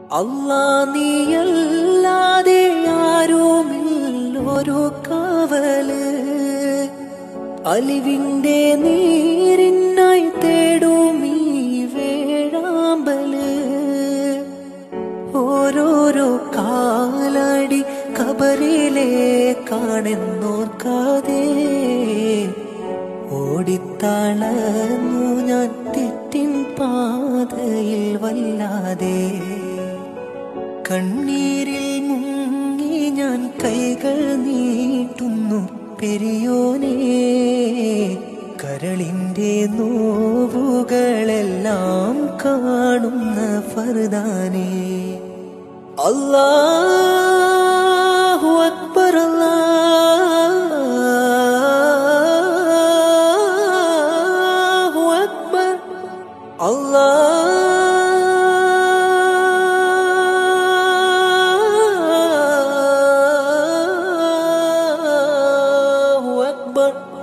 അല്ലാ നീയല്ലാതെ ആരുമില്ലൊരു കാവല് അലിവിന്റെ നീരിനായി തേടും ഈ വേഴാമ്പല് ഓരോരോ കാലടി കബറിലെ കാണുന്നോർക്കാതെ ഓടിത്തളർന്നു ഞാൻ തെറ്റിൻ പാതയിൽ വല്ലാതെ കണ്ണീരിൽ മുങ്ങി ഞാൻ കൈകൾ നീട്ടുന്നു പെരിയോനെ കരളിന്റെ നോവുകളെല്ലാം കാണുന്ന ഫർദാനെ അല്ലാഹു അക്ബർ അല്ലാഹു അക്ബർ അല്ലാഹു അക്ബർ